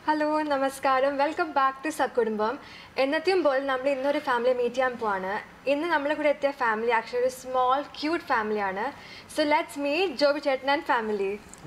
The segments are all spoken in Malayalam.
ഹലോ നമസ്കാരം വെൽക്കം ബാക്ക് ടു സക്കുടുംബം എന്നത്തെയും പോലെ നമ്മൾ ഇന്നൊരു ഫാമിലി മീറ്റ് ചെയ്യാൻ പോവാണ് ഇന്ന് നമ്മളെ കൂടെ എത്തിയ ഫാമിലി ആക്ച്വലി ഒരു സ്മോൾ ക്യൂട്ട് ഫാമിലിയാണ് സോ ലെറ്റ്സ് മീറ്റ് ജോബി ചേട്ടൻ ആൻഡ് ഫാമിലി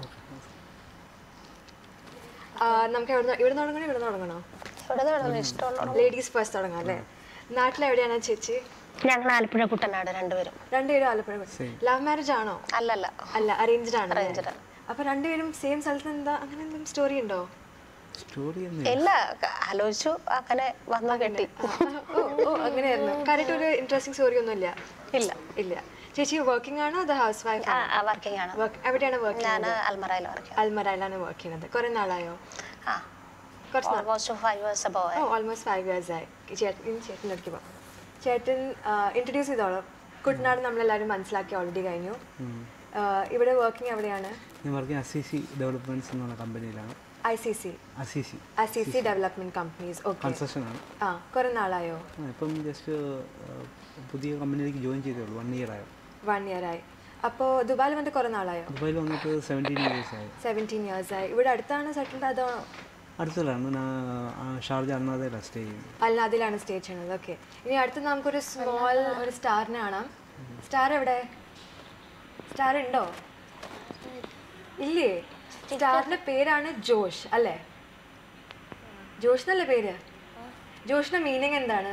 നമുക്ക് എവിടെ ഇവിടെ തുടങ്ങണോ ഇവിടെ തുടങ്ങണോ ഇവിടെ നടന്നു ഇഷ്ടമുള്ള ലേഡീസ് ഫസ്റ്റ് തുടങ്ങാം അല്ലേ നാട്ടിലെവിടെയാണ് ചേച്ചി ഞങ്ങൾ ആലപ്പുഴ കുട്ടനാട് രണ്ടുപേരും രണ്ടുപേരും ആലപ്പുഴ ലവ് മാരേജ് ആണോ അല്ലല്ല അല്ല അറേഞ്ച്ഡ് ആണ് Arranged ആണ്. അപ്പൊ രണ്ടുപേരും സെയിം സ്ഥലത്ത് എന്താ അങ്ങനെ എന്തെങ്കിലും സ്റ്റോറി ഉണ്ടോ സ്റ്റോറി ഒന്നും ഇല്ല ക- ആലോചിച്ചു അങ്ങനെ വന്നു കെട്ടി ഓ ഓ അങ്ങനെയായിരുന്നു കറക്റ്റ് ഒരു ഇൻട്രസ്റ്റിംഗ് സ്റ്റോറി ഒന്നും ഇല്ല ഇല്ല ഇല്ല ചേച്ചി വർക്കിംഗ് ആണോ അത് ഹൗസ് വൈഫ് വർക്കിംഗ് ആണ് എവിടെയാണ് വർക്ക് ഞാൻ ചെയ്യുന്നത് അൽമറയിൽ വർക്ക് അൽമറയിലാണ് വർക്ക് ചെയ്യുന്നത് കുറെ നാളായോ ആ കുറച്ച് നാൾ ഓൾമോസ്റ്റ് ഫൈവ് ഇയേഴ്സ് അബോ ഓ ഓൾമോസ്റ്റ് ഫൈവ് ഇയേഴ്സ് ആയി ചേട്ടൻ ചേട്ടൻ അടുക്കി പോവാം ചേട്ടൻ ഇൻട്രൊഡ്യൂസ് ചെയ്തോളൂ കുട്ടനാട് നമ്മളെല്ലാവരും മനസ്സിലാക്കി ഓൾറെഡി കഴിഞ്ഞു ആ, ഇവിടെ വർക്കിംഗ് എവിടെയാണ് ഞാൻ വർക്ക് അസി സി ഡെവലപ്മെന്റ്സ് എന്ന് പറഞ്ഞ കമ്പനിയിലാണ് ഐ സി സി അസി C I C C development companies okay construction ആണ് ആ കുറെ നാളായോ ആ, ഇപ്പം ജസ്റ്റ് പുതിയ കമ്പനിയിലേക്ക് ജോയിൻ ചെയ്തേ ഉള്ളൂ വൺ ഇയർ ആയോ വൺ ഇയർ ആയി അപ്പോൾ ദുബായിൽ വന്നിട്ട് കുറെ നാളായോ ദുബായിൽ വന്നിട്ട് സെവൻറ്റീൻ ഇയേഴ്സ് ആയി സെവൻറ്റീൻ ഇയേഴ്സ് ആയി ഇവിടെ അടുത്താണ് സെറ്റിൽഡ് അതോ അടുത്തതാണ് ഞാൻ ആ, ഷാർജ അണ്ണാതയിലാണ് സ്റ്റേ ചെയ്യുന്നത് അല്ല അതിലാണ് സ്റ്റേ ചെയ്യുന്നത് ഓക്കെ ഇനി അടുത്ത് നമുക്കൊരു സ്മോൾ ഒരു സ്റ്റാറിനെ കാണാം സ്റ്റാർ എവിടെ സ്റ്റാർ ഉണ്ടോ ഇല്ലേ സ്റ്റാറിന്റെ പേരാണ് ജോഷ് അല്ലേ ജോഷ് എന്നല്ല പേര് ജോഷിന്റെ മീനിങ് എന്താണ്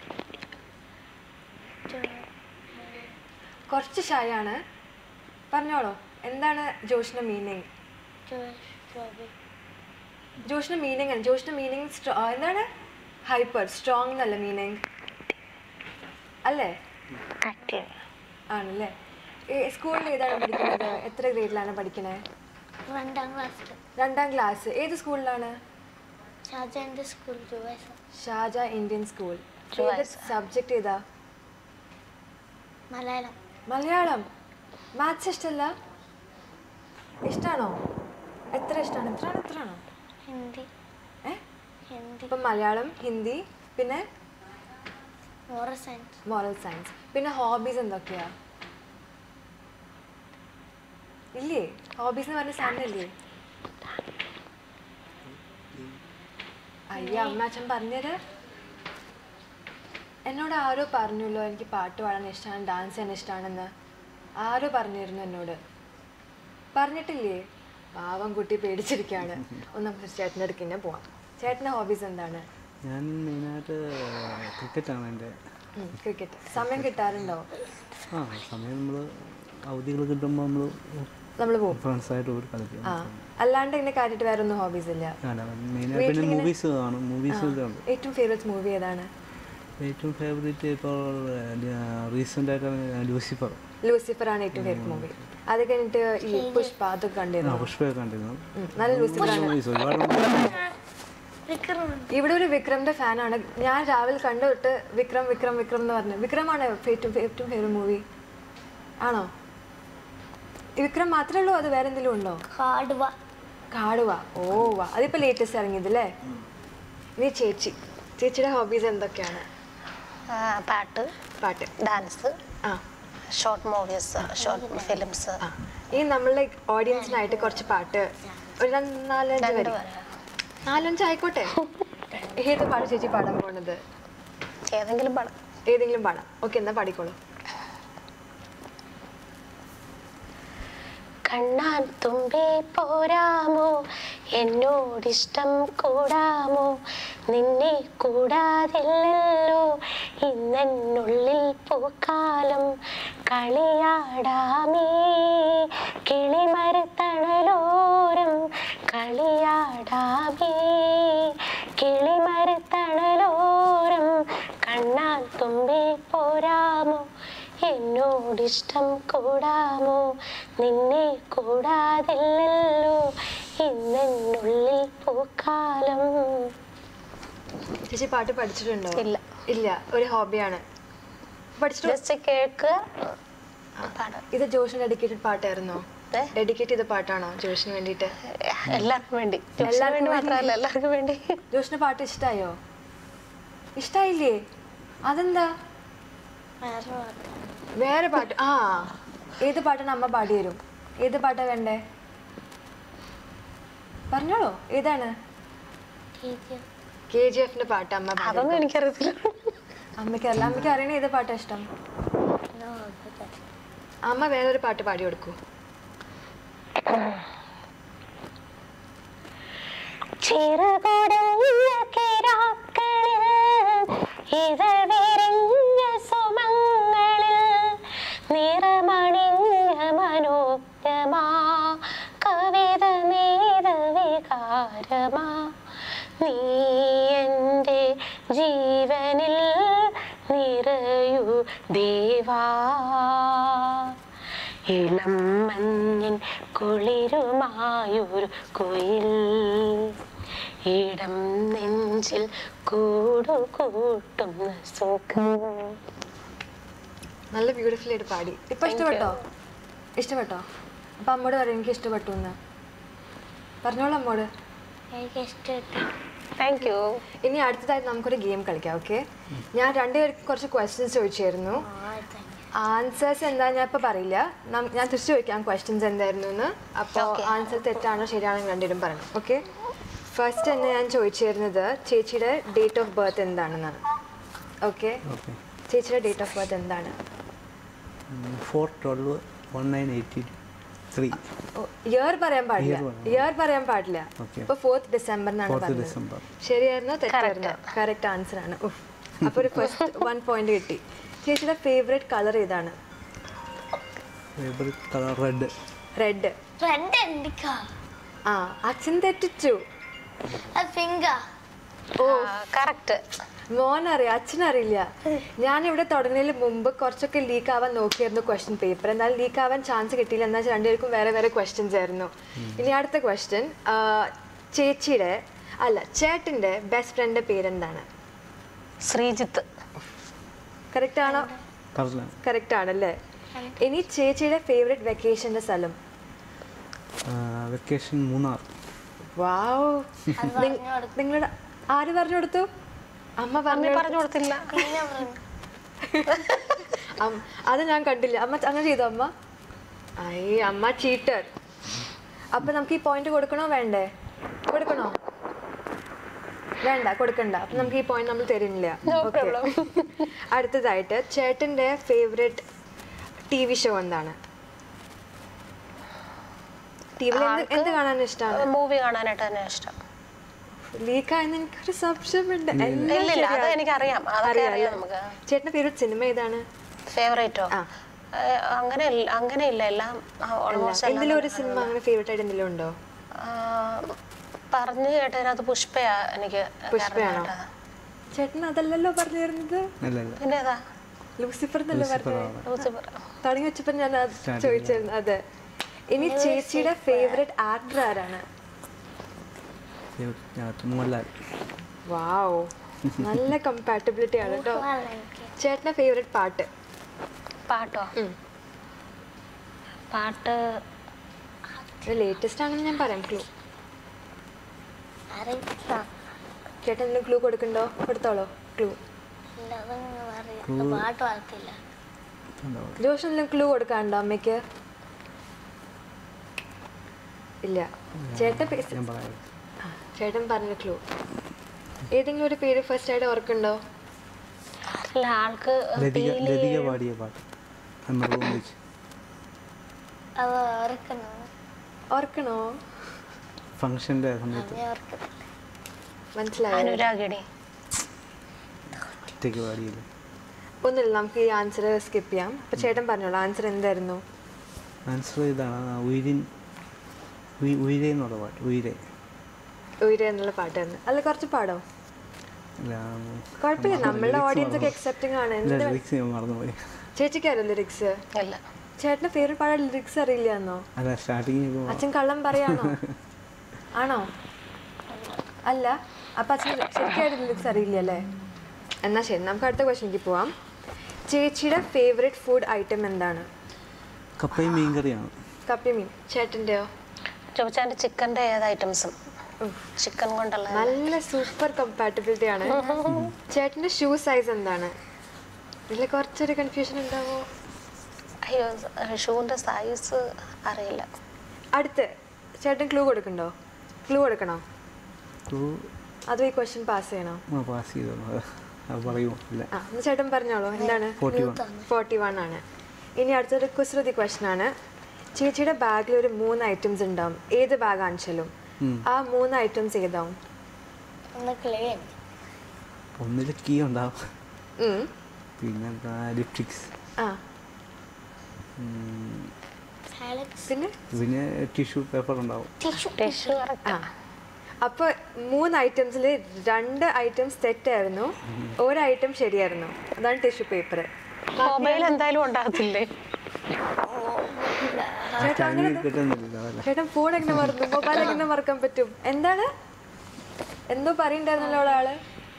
കുറച്ച് ഷായാണ് പറഞ്ഞോളൂ എന്താണ് ജോഷിന്റെ മീനിങ് ജോഷിന്റെ മീനിങ് ജോഷിന്റെ മീനിങ് എന്താണ് ഹൈപ്പർ സ്ട്രോങ് എന്നല്ല മീനിങ് അല്ലേ ആക്റ്റീവ് ആണല്ലേ സ്കൂളിൽ ഏതാണ് പഠിക്കുന്നത് എത്ര ഗ്രേഡിലാണ് പഠിക്കുന്നത് രണ്ടാം ക്ലാസ്സിൽ രണ്ടാം ക്ലാസ് ഏത് സ്കൂളിലാണ് ഷാജാൻ്റെ സ്കൂൾ രൂപ ഷാജ ഇന്ത്യൻ സ്കൂൾ ഏത് Ruwaisa. സബ്ജക്റ്റ് ഏതാ മലയാളം മലയാളം മാത്സ് ഇഷ്ടമല്ല ഇഷ്ടമാണോ എത്ര ഇഷ്ടമാണ് എത്രയാണ് എത്രയാണോ ഹിന്ദി ഏ ഹിന്ദി ഇപ്പം മലയാളം ഹിന്ദി പിന്നെ മോറൽ സയൻസ് മോറൽ സയൻസ് പിന്നെ ഹോബീസ് എന്തൊക്കെയാ ഇല്ലേ ഹോബീസ് എന്ന് പറഞ്ഞ സാധനം ഇല്ലേ അയ്യ അമ്മ അച്ഛൻ പറഞ്ഞത് എന്നോട് ആരോ പറഞ്ഞല്ലോ എനിക്ക് പാട്ട് പാടാൻ ഇഷ്ടമാണ് ഡാൻസ് ചെയ്യാൻ ഇഷ്ടമാണെന്ന് ആരോ പറഞ്ഞിരുന്നു എന്നോട് പറഞ്ഞിട്ടില്ലേ പാവം കുട്ടി പേടിച്ചിരിക്കുകയാണ് ഒന്ന് നമുക്ക് ചേട്ടൻ്റെ അടുക്ക് തന്നെ പോവാം ചേട്ടൻ്റെ ഹോബീസ് എന്താണ് ഞാൻ മെയിനായിട്ട് ക്രിക്കറ്റാണ് എൻ്റെ ക്രിക്കറ്റ് സമയം കിട്ടാറുണ്ടോ ആ സമയം നമ്മൾ അവധികൾ കിട്ടുമ്പോൾ നമ്മൾ നമ്മൾ പോവും ഫ്രണ്ട്സായിട്ട് പോയി കളിക്കും ആ അല്ലാണ്ട് ഇങ്ങനെ കാര്യമായിട്ട് വേറെ ഒന്നും ഹോബീസ് ഇല്ല മെയിനായിട്ട് പിന്നെ മൂവീസ് കാണും മൂവീസ് ഇതുണ്ട് ഏറ്റവും ഫേവറേറ്റ് മൂവി ഏതാണ് ഏറ്റവും ഫേവറേറ്റ് ഇപ്പോൾ റീസെൻ്റ് ആയിട്ടാണ് ലൂസിഫർ ലൂസിഫർ ആണ് ഏറ്റവും ഫേവറേറ്റ് മൂവി അത് കഴിഞ്ഞിട്ട് ഈ പുഷ്പ അതൊക്കെ ആ കണ്ടിരുന്നു പുഷ്പയൊക്കെ കണ്ടിരുന്നു ഉം, നല്ല ലൂസിഫർ ആണ് മൂവീസ് ഒരുപാട് വിക്രമൻ ഇവിടെ ഒരു വിക്രമിന്റെ ഫാനാണ് ഞാൻ രാവിലെ കണ്ടു തൊട്ട് വിക്രം വിക്രം വിക്രം എന്ന് പറഞ്ഞു വിക്രമാണ് ഏറ്റവും ഏറ്റവും ഫേവറേറ്റ് മൂവി ആണോ ഈ വിക്രം മാത്രമേ ഉള്ളൂ അത് വേറെ എന്തെങ്കിലും ഉണ്ടോ കാടുവ കാടുവ ഓ വാ അതിപ്പോ ലേറ്റസ്റ്റ് ഇറങ്ങിയത് അല്ലേ ഇനി ചേച്ചി ചേച്ചിയുടെ ഹോബീസ് എന്തൊക്കെയാണ് പാട്ട് പാട്ട് ഡാൻസ് ആ ഷോർട്ട് മൂവീസ് ഷോർട്ട് ഫിലിംസ് ആ. ഈ നമ്മളുടെ ഓഡിയൻസിനായിട്ട് കുറച്ച് പാട്ട് ഒരു രണ്ട് നാലഞ്ച് രണ്ട് വരി വരെ. നാലഞ്ച് ആയിക്കോട്ടെ ഏത് പാട്ട് ചേച്ചി പാടാൻ പോണത് ഏതെങ്കിലും പടം ഏതെങ്കിലും പാടാം ഓക്കെ എന്നാ പാടിക്കോളൂ കണ്ണാൻ തുമ്പി പോരാമോ എന്നോടിഷ്ടം കൂടാമോ നിന്നെ കൂടാതില്ലല്ലോ ഇന്നെന്നുള്ളിൽ പൂക്കാലം കളിയാടാമേ കിളിമരത്തണലോരം കളിയാടാമേ കിളിമരത്തണലോരം കണ്ണാൻ തുമ്പി പോരാമോ എന്നോടിഷ്ടം കൂടാമോ നിന്നെ കൂടാതില്ലല്ലോ ഇന്നെന്നുള്ളിൽ പൂക്കാലം ചേച്ചി പാട്ട് പഠിച്ചിട്ടുണ്ടോ ഇല്ല ഇല്ല ഒരു ഹോബിയാണ് പഠിച്ചിട്ട് ജസ്റ്റ് കേൾക്കുക പാടുക ഇത് ജോഷിന് ഡെഡിക്കേറ്റഡ് പാട്ടായിരുന്നോ ഏ? ഡെഡിക്കേറ്റ് ചെയ്ത പാട്ടാണോ ജോഷിന് വേണ്ടിയിട്ട് എല്ലാവർക്കും വേണ്ടി എല്ലാവർക്കും വേണ്ടി മാത്രമല്ല എല്ലാവർക്കും വേണ്ടി ജോഷിന് പാട്ട് ഇഷ്ടായോ ഇഷ്ടായില്ലേ അതെന്താ വേറെ പാട്ട് വേറെ പാട്ട് ആ ഏത് പാട്ടാണ് അമ്മ പാടി തരും ഏത് പാട്ടാ വേണ്ടേ പറഞ്ഞോളൂ ഏതാണ് കേക്ക് കെ ജി എഫിന്റെ പാട്ട് അമ്മ പാടി അതൊന്നും എനിക്കറിയത്തില്ല അമ്മയ്ക്ക് അല്ല അമ്മയ്ക്ക് അറിയണ ഏത് പാട്ടാ ഇഷ്ടം അമ്മ വേറൊരു പാട്ട് പാടി കൊടുക്കൂ ചിറകുടഞ്ഞ കിരാക്കളിൽ ഇതൾ വിരിഞ്ഞ സുമങ്ങളിൽ നിറമണിഞ്ഞ മനോജ്ഞമാ കവിത നീത വികാരമാ നീ എൻ്റെ ജീവനിൽ നിറയൂ ദേവാ ഇളം മഞ്ഞിൻ കുളിരുമായൊരു കുയിൽ ഇടം നെഞ്ചിൽ കൂടു കൂട്ടുന്ന സുഖം നല്ല ബ്യൂട്ടിഫുൾ ആയിട്ട് പാടി ഇപ്പൊ ഇഷ്ടപ്പെട്ടോ ഇഷ്ടപ്പെട്ടോ അപ്പൊ അമ്മോട് പറയാം എനിക്ക് ഇഷ്ടപ്പെട്ടു എന്ന് പറഞ്ഞോളൂ അമ്മോട് എനിക്ക് ഇഷ്ടപ്പെട്ടു താങ്ക് യു ഇനി അടുത്തതായിട്ട് നമുക്കൊരു ഗെയിം കളിക്കാം ഓക്കെ ഞാൻ രണ്ടുപേർക്ക് കുറച്ച് ക്വസ്റ്റ്യൻസ് ചോദിച്ചായിരുന്നു ആൻസേഴ്സ് എന്താ ഞാൻ ഇപ്പൊ പറയില്ല നം- ഞാൻ തിരിച്ചു ചോദിക്കാം ക്വസ്റ്റ്യൻസ് എന്തായിരുന്നു എന്ന് അപ്പോൾ ആൻസർ തെറ്റാണോ ശരിയാണോ രണ്ടുപേരും പറയണം ഓക്കെ ഫസ്റ്റ് തന്നെ ഞാൻ ചോദിച്ചിരുന്നത് ചേച്ചിയുടെ ഡേറ്റ് ഓഫ് ബർത്ത് എന്താണെന്നാണ് ഓക്കെ ഓക്കെ ചേച്ചിയുടെ ഡേറ്റ് ഓഫ് ബർത്ത് എന്താണ് four twelve one nine eighty three year പറയാൻ പാടില്ല Year പറയാം. ഇയർ പറയാൻ പാടില്ല Okay. ഇപ്പൊ ഫോർത്ത് ഡിസംബർ എന്നാണ് ഫോർത്ത് പറഞ്ഞത് ഡിസംബർ ശരിയായിരുന്നോ തെറ്റായിരുന്നോ കറക്റ്റ് ആൻസർ ആണ് ഉഫ്. അപ്പൊ ഒരു ഫസ്റ്റ് വൺ പോയിന്റ് കിട്ടി ചേച്ചിയുടെ ഫേവറേറ്റ് കളർ ഏതാണ് favourite colour red red red എന്തിക്കാ ആ അച്ഛൻ തെറ്റിച്ചു അത് പിങ്കാ ഓ കറക്റ്റ് മോൻ അറിയാം അച്ഛനറിയില്ല ഞാൻ ഇവിടെ തുടങ്ങുന്നതിന് മുമ്പ് കുറച്ചൊക്കെ ലീക്ക് ആവാൻ നോക്കിയായിരുന്നു ക്വസ്റ്റ്യൻ പേപ്പർ എന്നാലും ലീക്ക് ആവാൻ ചാൻസ് കിട്ടിയില്ല എന്നാൽ രണ്ടുപേർക്കും വേറെ വേറെ ക്വസ്റ്റ്യൻസ് ആയിരുന്നു ഇനി അടുത്ത ക്വസ്റ്റ്യൻ ചേച്ചിയുടെ അല്ല ചേട്ടൻ്റെ ബെസ്റ്റ് ഫ്രണ്ടിൻ്റെ പേരെന്താണ് ശ്രീജിത്ത് കറക്റ്റ് ആണോ കറക്റ്റാണ് കറക്റ്റ് ആണല്ലേ ഇനി ചേച്ചിയുടെ ഫേവറേറ്റ് വെക്കേഷൻ്റെ സ്ഥലം വെക്കേഷൻ മൂന്നാർ വാവ് അത് പറഞ്ഞു കൊടുത്തു നിങ്ങളുടെ ആര് പറഞ്ഞു കൊടുത്തു അമ്മ പറഞ്ഞു അമ്മ പറഞ്ഞു കൊടുത്തില്ല പിന്നെ പറഞ്ഞു അം- അത് ഞാൻ കണ്ടില്ല അമ്മ അങ്ങനെ ചെയ്തോ അമ്മ ഐ അമ്മ ചീറ്റർ അപ്പൊ നമുക്ക് ഈ പോയിന്റ് കൊടുക്കണോ വേണ്ടേ കൊടുക്കണോ വേണ്ട കൊടുക്കണ്ട അപ്പൊ നമുക്ക് ഈ പോയിന്റ് നമ്മൾ തരുന്നില്ല Okay. അടുത്തതായിട്ട് ചേട്ടന്റെ ഫേവറേറ്റ് ടി വി ഷോ എന്താണ് ടി വിയിൽ എന്ത് എന്ത് കാണാൻ ഇഷ്ടമാണ് മൂവി കാണാനായിട്ട് തന്നെ ഇഷ്ടം ലീക്കായെന്ന് എനിക്കൊരു സംശയമുണ്ട് എല്ലാം ഇല്ല ഇല്ല അത് ശരിയാ. എനിക്കറിയാം അതൊക്കെ അറിയാം, അറിയാം അല്ലേ? നമുക്ക് ചേട്ടന്റെ ഫേവറേറ്റ് സിനിമ ഏതാണ് ഫേവറേറ്റോ ആ. അങ്ങനെ ഇല്ല- അങ്ങനെ ഇല്ല എല്ലാം ഓൾമോസ്റ്റ് എന്തെങ്കിലും ഒരു സിനിമ അങ്ങനെ ഫേവറേറ്റ് ആയിട്ട് എന്തെങ്കിലും ഉണ്ടോ പറഞ്ഞു കേട്ടതിനകത്ത് പുഷ്പയാ എനിക്ക് പുഷ്പയാണോ? കേട്ടത്. ചേട്ടൻ അതല്ലല്ലോ പറഞ്ഞു തരുന്നത് അല്ല അല്ല പിന്നെ ഏതാ ലൂസിഫർ എന്നല്ലേ പറഞ്ഞത് ലൂസിഫർ. തുടങ്ങി വെച്ചപ്പോ ഞാൻ അത് Starting ചോദിച്ചിരുന്നു അതെ ഇനി ചേച്ചിയുടെ ഫേവറേറ്റ് ആക്ടർ ആരാണ് ഫേവറേറ്റ് മോഹൻലാൽ വാവ് നല്ല കമ്പാറ്റബിലിറ്റി ആണ് കേട്ടോ മോഹൻലാൽ എനിക്ക് ചേട്ടന്റെ ഫേവറേറ്റ് പാട്ട് പാട്ടോ ഉം. പാട്ട് ലേറ്റസ്റ്റ് ആണെന്ന് ഞാൻ പറയാം ക്ലൂ അറിയില്ല ചേട്ടൻ എന്തെങ്കിലും ക്ലൂ കൊടുക്കണ്ടോ കൊടുത്തോളോ ക്ലൂ ഇല്ല അതൊന്നും അറിയാം പാട്ട് വളർത്തില്ല ജോഷൻ എന്തെങ്കിലും ക്ലൂ കൊടുക്കാനുണ്ടോ അമ്മയ്ക്ക് ഇല്ല ചേട്ടൻ പേ- ഞാൻ പറയാം ആ, ചേട്ടൻ പറഞ്ഞ ക്ലൂ ഏതെങ്കിലും ഒരു പേര് ഫസ്റ്റ് ആയിട്ട് ഓർക്കുണ്ടോ അല്ല ആൾക്ക് ലതിക ലതിക പാടിയ പാട്ട് മൃഗം വെച്ച് അത് ഓർക്കണോ ഓർക്കണോ ഫങ്ഷൻ്റെ സമയത്ത് അത് ഞാൻ ഓർക്കത്തില്ല മനസ്സിലായോ അനുരാഗിണി ഒറ്റയ്ക്ക് പാടിയില്ല ഒന്നുമില്ല നമുക്ക് ഈ ആൻസർ സ്കിപ്പ് ചെയ്യാം അപ്പൊ ചേട്ടൻ പറഞ്ഞോളൂ ആൻസർ എന്തായിരുന്നു ആൻസർ ഇതാണ് ആ ഉയിരിൻ ഉയ്- ഉയിരേ എന്നുള്ള പാട്ട് ഉയിരേ ഉയരെ എന്നുള്ള പാട്ടായിരുന്നു അല്ല കുറച്ച് പാടോ അല്ല കുഴപ്പമില്ല നമ്മളുടെ ഓഡിയൻസ് ഒക്കെ അക്സെപ്റ്റിംഗ് ആണ് ഇല്ല എന്ത് ലിറിക്സ് ഞാൻ മറന്നുപോയി ചേച്ചിക്ക് അറിയോ ലിറിക്സ് ഇല്ല ചേട്ടന്റെ ഫേവറേറ്റ് പാടാൻ ലിറിക്സ് അറിയില്ല എന്നോ അല്ല സ്റ്റാർട്ടിങ് അച്ഛൻ കള്ളം പറയാണോ ആണോ അല്ല അപ്പൊ അച്ഛൻ ശരിക്കായിട്ട് ലിറിക്സ് അറിയില്ല അല്ലേ എന്നാ ശരി നമുക്ക് അടുത്ത ക്വസ്റ്റ്യനിലേക്ക് പോവാം ചേച്ചിയുടെ ഫേവറേറ്റ് ഫുഡ് ഐറ്റം എന്താണ് കപ്പയും മീൻകറിയാണ് കപ്പി മീൻ ചേട്ടൻ്റെയോ ചോദിച്ചാൽ ചിക്കൻ്റെ ഏത് ഐറ്റംസും ചിക്കൻ കൊണ്ടുള്ള നല്ല സൂപ്പർ കമ്പാറ്റബിലിറ്റി ആണ് ചേട്ടന്റെ ഷൂ സൈസ് എന്താണ് ഇതിൽ കുറച്ചൊരു കൺഫ്യൂഷൻ ഉണ്ടാവോ അയ്യോ ഷൂവിൻ്റെ സൈസ് അറിയില്ല അടുത്ത് ചേട്ടൻ ക്ലൂ കൊടുക്കണ്ടോ ക്ലൂ കൊടുക്കണോ ക്ലൂ അതോ ഈ ക്വസ്റ്റ്യൻ പാസ് ചെയ്യണോ പാസ് ചെയ്തോ അത് അത് പറയുമോ ഇല്ല ആ ഒന്ന് ചേട്ടൻ പറഞ്ഞോളൂ എന്താണ് ഫോർട്ടി വൺ ഫോർട്ടി വൺ ആണ് ഇനി അടുത്തൊരു കുസൃതി ക്വസ്റ്റ്യൻ ആണ് ചേച്ചിയുടെ ബാഗിൽ ഒരു മൂന്ന് ഐറ്റംസ് ഉണ്ടാവും ഏത് ബാഗ് കാണിച്ചാലും ആ മൂന്ന് ഐറ്റംസ് ഏതാവും ഒന്ന് ക്ലീൻ ഒന്നിൽ കീ ഉണ്ടാവും ഉം. പിന്നെന്താ ലിപ്സ്റ്റിക്സ് ആ സാലക്സ് പിന്നെ പിന്നെ ടിഷ്യൂ പേപ്പർ ഉണ്ടാവും ടിഷ്യൂ ടിഷ്യൂ കറക്റ്റ് ആ അപ്പോൾ മൂന്ന് ഐറ്റംസിൽ രണ്ട് ഐറ്റംസ് തെറ്റായിരുന്നു ഒരു ഐറ്റം ശരിയായിരുന്നു അതാണ് ടിഷ്യൂ പേപ്പർ മൊബൈൽ എന്തായാലും ഉണ്ടാകത്തില്ലേ ചങ്ങി കിട്ടുന്നില്ല അതല്ല ചേട്ടൻ ഫോൺ എങ്ങനെ മറന്നു മൊബൈൽ എങ്ങനെ മറക്കാൻ പറ്റും എന്താണ് എന്തോ പറയണ്ടായിരുന്നല്ലോ ഒരാള്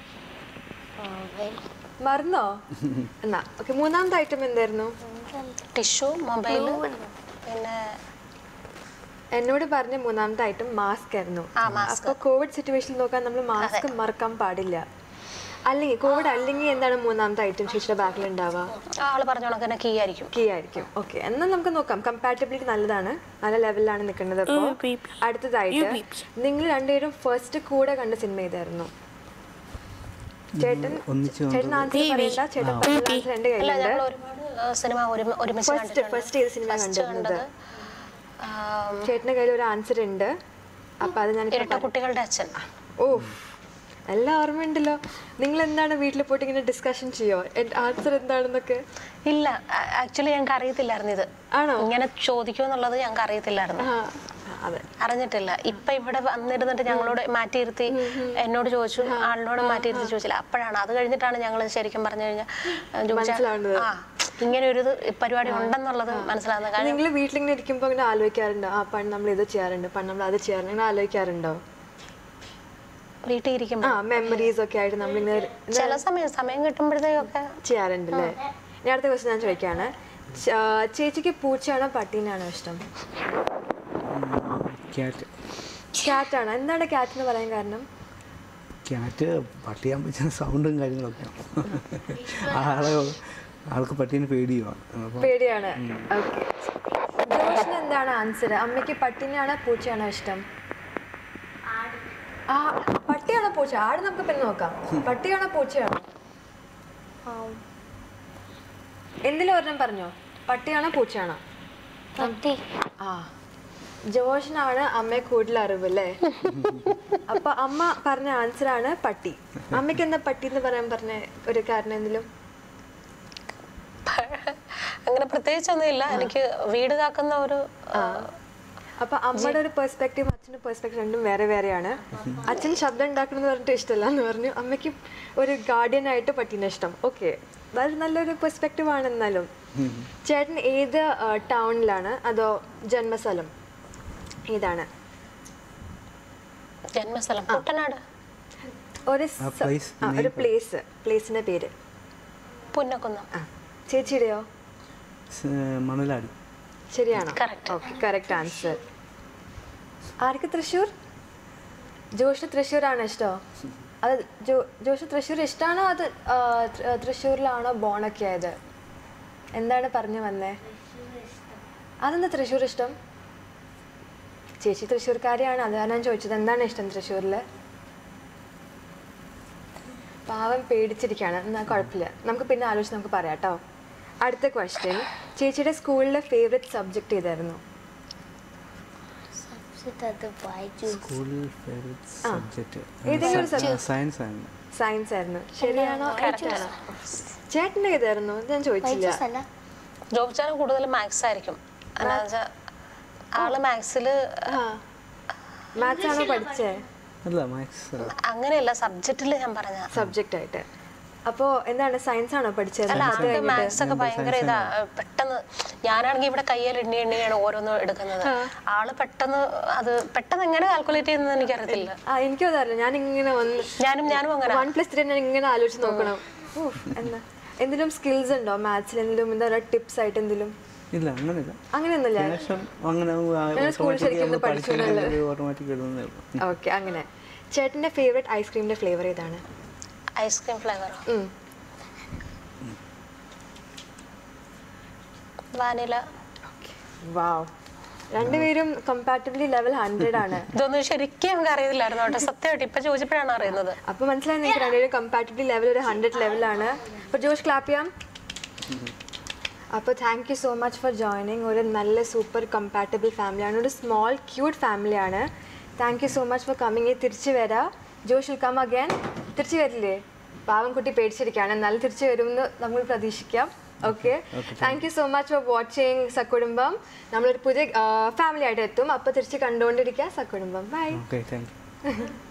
മറന്നോ എന്നാ ഓക്കെ മൂന്നാമത്തെ ഐറ്റം എന്തായിരുന്നു ടിഷ്യൂ മൊബൈൽ പിന്നെ എന്നോട് പറഞ്ഞ മൂന്നാമത്തെ ഐറ്റം മാസ്ക് ആയിരുന്നു ആ, mask. അപ്പൊ കോവിഡ് സിറ്റുവേഷനിൽ നോക്കാൻ നമ്മൾ മാസ്ക് മറക്കാൻ പാടില്ല അല്ലെങ്കിൽ കോവിഡ് അല്ലെങ്കിൽ എന്താണ് മൂന്നാമത്തെ ഐറ്റം ചേച്ചിയുടെ ബാഗിൽ ഉണ്ടാവുക ആള് പറഞ്ഞ കണക്ക് തന്നെ കീ ആയിരിക്കും കീ ആയിരിക്കും ഓക്കെ എന്നാൽ നമുക്ക് നോക്കാം കമ്പാറ്റബിലിറ്റി നല്ലതാണ് നല്ല ലെവലിലാണ് നിൽക്കുന്നത് അപ്പോൾ അടുത്തതായിട്ട് നിങ്ങൾ രണ്ടുപേരും ഫസ്റ്റ് കൂടെ കണ്ട സിനിമ ഏതായിരുന്നു ചേട്ടൻ ഒന്നിച്ച് ചേട്ടൻ ആൻസർ പറയണ്ട ചേട്ടൻ പറഞ്ഞ ആൻസർ എന്റെ അല്ല കയ്യിലുണ്ട് ഞങ്ങൾ ഒരുപാട് ആ, സിനിമ ഒരുമി- ഒരുമിച്ച് ഫസ്റ്റ് കണ്ടിട്ടുണ്ട് ഫസ്റ്റ് ഏത് സിനിമ ഫസ്റ്റ് കണ്ടിരുന്നത് കണ്ടത് ആം, ചേട്ടന്റെ കയ്യിൽ ഒരു ആൻസർ ഉണ്ട് അപ്പൊ അത് ഞാൻ ഇരട്ട കുട്ടികളുടെ അച്ഛൻ ഓ എല്ലാം ഓർമ്മയുണ്ടല്ലോ നിങ്ങൾ എന്താണ് വീട്ടിൽ പോയിട്ട് ഇങ്ങനെ ഡിസ്കഷൻ ചെയ്യോ ആൻസർ എന്താണെന്നൊക്കെ ഇല്ല ആക്ച്വലി ഞങ്ങൾക്ക് അറിയത്തില്ലായിരുന്നു ഇത് ആണോ ഇങ്ങനെ ചോദിക്കുമെന്നുള്ളത് ഞങ്ങൾക്ക് അറിയത്തില്ലായിരുന്നു ആ അതെ അറിഞ്ഞിട്ടില്ല ഇപ്പൊ ഇവിടെ വന്നിരുന്നിട്ട് ഞങ്ങളോട് മാറ്റിയിരുത്തി എന്നോട് ചോദിച്ചു ആളിനോട് മാറ്റിയിരുത്തി ചോദിച്ചില്ല അപ്പോഴാണ് അത് കഴിഞ്ഞിട്ടാണ് ഞങ്ങൾ ശരിക്കും പറഞ്ഞു കഴിഞ്ഞാൽ മനസ്സിലാവുന്നത്. ആ ഇങ്ങനെ ഒരു ഇത് പരിപാടി ഉണ്ടെന്നുള്ളത് മനസ്സിലാവുന്നത് കാരണം നിങ്ങൾ വീട്ടിലിങ്ങനെ ഇരിക്കുമ്പോൾ ഇങ്ങനെ ആലോചിക്കാറുണ്ടോ ആ പണ്ട് നമ്മൾ ഇത് ചെയ്യാറുണ്ട് പണ്ട് നമ്മൾ അത് ചെയ്യാറുണ്ട് ഇങ്ങനെ ആലോചിക്കാറുണ്ടോ വീട്ടിൽ ഇരിക്കുമ്പോൾ ആ മെമ്മറീസ് ഒക്കെ ആയിട്ട് നമ്മളിങ്ങനെ ചില സമയം സമയം കിട്ടുമ്പോഴത്തേക്കൊക്കെ ചെയ്യാറുണ്ടല്ലേ ഇനി അടുത്ത ക്വസ്റ്റ്യൻ ഞാൻ ചോദിക്കുകയാണ് ച- ആ, ചേച്ചിക്ക് പൂച്ചയാണോ പട്ടീനാണോ ഇഷ്ടം ക്യാറ്റ് ക്യാറ്റാണ് എന്താണ് ക്യാറ്റ് എന്ന് പറയാൻ കാരണം ക്യാറ്റ് പട്ടിയാൻ പറ്റുന്ന സൗണ്ടും കാര്യങ്ങളൊക്കെയാണ് ആളെ ആൾക്ക് പട്ടീനെ പേടിയുമാണ് അപ്പോൾ പേടിയാണ് ഓക്കെ ജോഷിന് എന്താണ് ആൻസർ അമ്മയ്ക്ക് പട്ടിനെയാണോ പൂച്ചയാണോ ഇഷ്ടം ആ പട്ടിയാണോ പൂച്ച ആട് നമുക്ക് പിന്നെ നോക്കാം പട്ടിയാണോ പൂച്ചയാണോ എന്തിലും ഒരെണ്ണം പറഞ്ഞോ പട്ടിയാണോ പൂച്ചയാണോ പട്ടി ആ ജോഷിനാണ് അമ്മയെ കൂടുതൽ അറിവ് അല്ലേ അപ്പൊ അമ്മ പറഞ്ഞ ആൻസർ ആണ് പട്ടി അമ്മയ്ക്ക് എന്താ പട്ടി എന്ന് പറയാൻ പറഞ്ഞ ഒരു കാരണം എന്തെങ്കിലും അങ്ങനെ പ്രത്യേകിച്ചൊന്നും ഇല്ല എനിക്ക് വീട് കാക്കുന്ന ഒരു അപ്പൊ അമ്മയുടെ ഒരു പെർസ്പെക്റ്റീവ് അച്ഛൻ്റെ പെർസ്പെക്റ്റീവ് രണ്ടും വേറെ വേറെയാണ് അച്ഛൻ ശബ്ദം ഉണ്ടാക്കണമെന്ന് പറഞ്ഞിട്ട് ഇഷ്ടമല്ല എന്ന് പറഞ്ഞു അമ്മയ്ക്ക് ഒരു ഗാർഡിയൻ ആയിട്ട് പട്ടീനെ ഇഷ്ടം ഓക്കെ വളരെ നല്ലൊരു പെർസ്പെക്റ്റീവ് ആണ് എന്നാലും ചേട്ടൻ ഏത് ടൗണിലാണ് അതോ ജന്മസ്ഥലം ഏതാണ് ജന്മസ്ഥലം കുട്ടനാട് ഒരു ആ സ- place, ആ, ഒരു പ്ലേസ് പ്ലേസിന്റെ പേര് പുന്നക്കുന്നം ആ ചേച്ചിയുടെയോ സ് മണലാടി ശരിയാണോ Correct. ഓക്കെ കറക്റ്റ് ആൻസർ ആർക്ക് തൃശ്ശൂർ ജോഷ് തൃശ്ശൂരാണോ ഇഷ്ടോ അത് ജോ ജോഷ് തൃശ്ശൂർ ഇഷ്ടമാണോ അത് ആ, തൃ- തൃശ്ശൂരിലാണോ ബോണൊക്കെ ആയത് എന്താണ് പറഞ്ഞു വന്നേ അതെന്താ തൃശ്ശൂർ ഇഷ്ടം ചേച്ചി തൃശ്ശൂർക്കാരിയാണ് അതാണ് ഞാൻ ചോദിച്ചത് എന്താണ് ഇഷ്ടം തൃശ്ശൂരിൽ പാവം പേടിച്ചിരിക്കുകയാണ് എന്നാ കുഴപ്പമില്ല നമുക്ക് പിന്നെ ആലോചിച്ച് നമുക്ക് പറയാം കേട്ടോ അടുത്ത ക്വസ്റ്റ്യൻ ചേച്ചിയുടെ സ്കൂളിലെ ഫേവറേറ്റ് സബ്ജക്റ്റ് ഏതായിരുന്നു സബ്ജക്റ്റ് അത് വായിച്ചു സ്കൂളിൽ ഫേവറേറ്റ് ഏതെങ്കിലും ഒരു സബ്ജക്റ്റ് സയൻസ് ആണ് സയൻസ് ആയിരുന്നു ശരിയാണോ കറക്റ്റാണോ ചേട്ടൻ്റെ ഏതായിരുന്നു ഇത് ഞാൻ ചോദിച്ചില്ല വായിച്ചു അല്ല ജോബ് ചാനൽ കൂടുതൽ മാത്സ് ആയിരിക്കും എന്നാ വെച്ചാ ആള് മാത്സിൽ ആ മാത്സ് ആണോ പഠിച്ചേ അല്ല മാത്സ് അങ്ങനെയല്ല സബ്ജക്റ്റിൽ ഞാൻ പറഞ്ഞ സബ്ജക്റ്റ് ആയിട്ട് അപ്പോൾ എന്താണ് സയൻസ് ആണോ പഠിച്ചത് അല്ല പത്ത് ആൾക്ക് കഴിഞ്ഞിട്ട് മാത്സ് ഒക്കെ ഭയങ്കര ഇതാ പെട്ടെന്ന് ഞാനാണെങ്കിൽ ഇവിടെ കയ്യിൽ എണ്ണി എണ്ണിയാണ് ഓരോന്നും എടുക്കുന്നത് ആള് പെട്ടെന്ന് അത് പെട്ടെന്ന് എങ്ങനെ കാൽക്കുലേറ്റ് ചെയ്യുന്നത് എനിക്കറിയത്തില്ല ആ എനിക്കും അതറിയില്ല ഞാൻ ഇങ്ങനെ വന്ന് ഞാനും ഞാനും അങ്ങനെ വൺ പ്ലസ് ത്രീ ഞാൻ ഇങ്ങനെ ആലോചിച്ച് നോക്കണം ഊഫ്, എന്താ എന്തെങ്കിലും സ്കിൽസ് ഉണ്ടോ മാത്സിൽ എന്തെങ്കിലും എന്താ പറയുക ടിപ്സ് ആയിട്ട് എന്തെങ്കിലും ഇല്ല അങ്ങനെയില്ല അങ്ങനെയൊന്നുമില്ല ശേഷം അങ്ങനെ ഞാൻ സ്കൂളിൽ ശരിക്കും ഒന്ന് പഠിച്ചു എന്നല്ലേ? ഓട്ടോമാറ്റിക് എഴുതുന്നേ ഉള്ളൂ ഓക്കെ അങ്ങനെ ചേട്ടൻ്റെ ഫേവറേറ്റ് ഐസ്ക്രീമിൻ്റെ ഫ്ലേവർ ഏതാണ് ഐസ്ക്രീം ഫ്ലേവറോ ഉം. വാനില വാവ് രണ്ടുപേരും കമ്പാറ്റബിളി ലെവൽ ഹൺഡ്രഡ് ആണ് ഇതൊന്നും ശരിക്കും നമുക്ക് അറിയത്തില്ലായിരുന്നു കേട്ടോ സത്യമായിട്ട് ഇപ്പൊ ചോദിച്ചപ്പോഴാണ് അറിയുന്നത് അപ്പൊ മനസ്സിലായി നിങ്ങൾക്ക് രണ്ടുപേരും കമ്പാറ്റബിളി ലെവൽ ഒരു ഹൺഡ്രഡ് ലെവലാണ് അപ്പൊ ജോഷ് ക്ലാപ്പ് ചെയ്യാം അപ്പോൾ thank you so much for joining ഒരു നല്ല സൂപ്പർ കമ്പാറ്റബിൾ ഫാമിലിയാണ് ഒരു സ്മോൾ ക്യൂട്ട് ഫാമിലിയാണ് thank you so much for coming തിരിച്ചു വരാം ജോഷ് വിൽ കം അഗൈൻ തിരിച്ചു വരില്ലേ പാവം കുട്ടി പേടിച്ചിരിക്കുകയാണ് എന്നാലും തിരിച്ചു വരുമെന്ന് നമ്മൾ പ്രതീക്ഷിക്കാം okay thank you so much for watching സക്കുടുംബം നമ്മളൊരു പുതിയ ഫാമിലി ആയിട്ട് എത്തും അപ്പോൾ തിരിച്ച് കണ്ടുകൊണ്ടിരിക്കുക സക്കുടുംബം ബൈ ഓക്കെ താങ്ക് യു